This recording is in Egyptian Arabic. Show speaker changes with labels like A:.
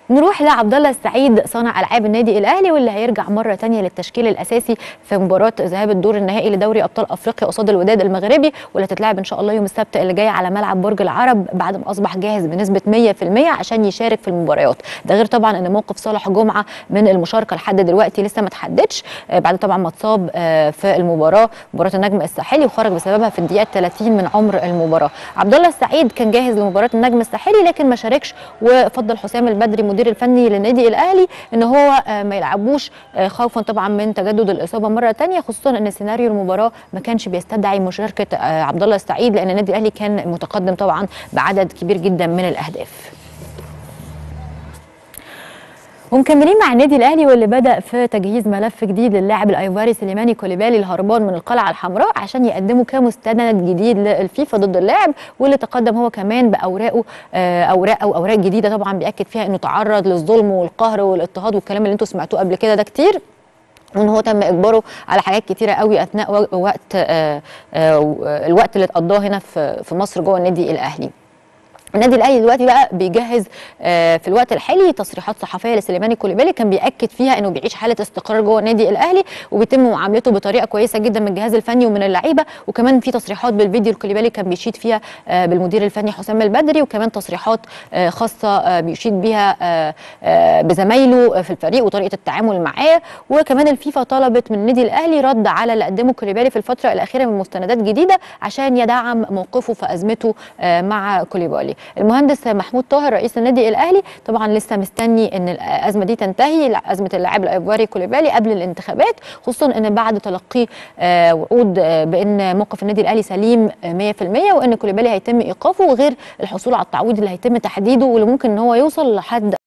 A: نروح لعبد الله السعيد صانع العاب النادي الاهلي واللي هيرجع مره تانية للتشكيل الاساسي في مباراه ذهاب الدور النهائي لدوري ابطال افريقيا قصاد الوداد المغربي واللي هتتلعب ان شاء الله يوم السبت اللي جاي على ملعب برج العرب بعد ما اصبح جاهز بنسبه 100% عشان يشارك في المباريات ده غير طبعا ان موقف صالح جمعه من المشاركه لحد دلوقتي لسه ما اتحددش آه، بعد طبعا ما اتصاب آه، في المباراه مباراه النجم الساحلي وخرج بسببها في الدقيقه 30 من عمر المباراه عبد الله السعيد كان جاهز لمباراه النجم الساحلي لكن ما شاركش وفضل حسام البدري مدير الفني للنادي الاهلي ان هو آه، ما يلعبوش آه، خوفا طبعا من تجدد الاصابه مره تانية خصوصا ان سيناريو المباراه ما كانش بيستدعي مشاركه آه، عبد الله السعيد لان النادي الاهلي كان متقدم طبعا بعدد كبير جدا من الاهداف ومكملين مع النادي الاهلي واللي بدا في تجهيز ملف جديد للاعب الايفواري سليماني كوليبالي الهربان من القلعه الحمراء عشان يقدمه كمستند جديد للفيفا ضد اللاعب واللي تقدم هو كمان باوراقه آه، اوراق او اوراق جديده طبعا بياكد فيها انه تعرض للظلم والقهر والاضطهاد والكلام اللي انتم سمعتوه قبل كده ده كتير وان هو تم اجباره على حاجات كتيره قوي اثناء و- وقت آه، آه، الوقت اللي اتقضاه هنا في في مصر جوه النادي الاهلي النادي الاهلي دلوقتي بقى بيجهز آه، في الوقت الحالي تصريحات صحفيه لسليماني كوليبالي كان بياكد فيها انه بيعيش حاله استقرار جوه النادي الاهلي وبيتم معاملته بطريقه كويسه جدا من الجهاز الفني ومن اللعيبه وكمان في تصريحات بالفيديو الكوليبالي كان بيشيد فيها آه، بالمدير الفني حسام البدري وكمان تصريحات آه، خاصه آه، بيشيد بيها آه، آه، بزمايله في الفريق وطريقه التعامل معاه وكمان الفيفا طلبت من النادي الاهلي رد على اللي قدمه كوليبالي في الفتره الاخيره من مستندات جديده عشان يدعم موقفه في ازمته آه، مع كوليبالي المهندس محمود طاهر رئيس النادي الاهلي طبعا لسه مستني ان الازمه دي تنتهي ازمه اللاعب الايفواري كوليبالي قبل الانتخابات خصوصا ان بعد تلقيه آه، وعود آه، بان موقف النادي الاهلي سليم آه، 100% وان كوليبالي هيتم ايقافه وغير الحصول على التعويض اللي هيتم تحديده واللي ممكن ان هو يوصل لحد